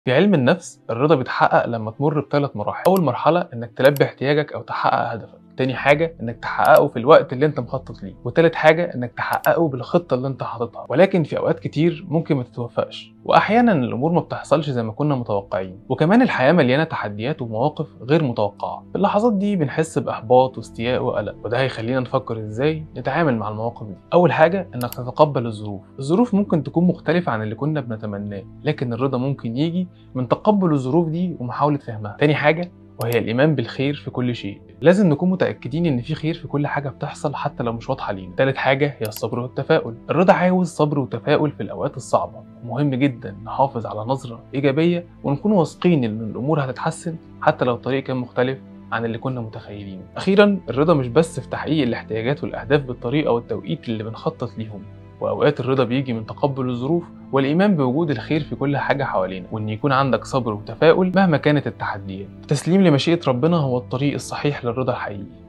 في علم النفس الرضا بيتحقق لما تمر بثلاث مراحل اول مرحله انك تلبي احتياجك او تحقق هدفك تاني حاجة انك تحققه في الوقت اللي انت مخطط ليه وتالت حاجة انك تحققه بالخطة اللي انت حاططها ولكن في اوقات كتير ممكن ما تتوفقش واحيانا الامور ما بتحصلش زي ما كنا متوقعين وكمان الحياة مليانة تحديات ومواقف غير متوقعة في اللحظات دي بنحس باحباط واستياء وقلق وده هيخلينا نفكر ازاي نتعامل مع المواقف دي اول حاجة انك تتقبل الظروف الظروف ممكن تكون مختلفة عن اللي كنا بنتمناه لكن الرضا ممكن يجي من تقبل الظروف دي ومحاولة فهمها تاني حاجة وهي الإيمان بالخير في كل شيء لازم نكون متأكدين إن في خير في كل حاجة بتحصل حتى لو مش واضحة لينا تالت حاجة هي الصبر والتفاؤل الرضا عاوز صبر وتفاؤل في الأوقات الصعبة مهم جدا نحافظ على نظرة إيجابية ونكون واثقين إن الأمور هتتحسن حتى لو الطريق كان مختلف عن اللي كنا متخيلينه أخيرا الرضا مش بس في تحقيق الاحتياجات والأهداف بالطريقة والتوقيت اللي بنخطط ليهم وأوقات الرضا بيجي من تقبل الظروف والإيمان بوجود الخير في كل حاجة حوالينا وإن يكون عندك صبر وتفاؤل مهما كانت التحديات التسليم لمشيئة ربنا هو الطريق الصحيح للرضا الحقيقي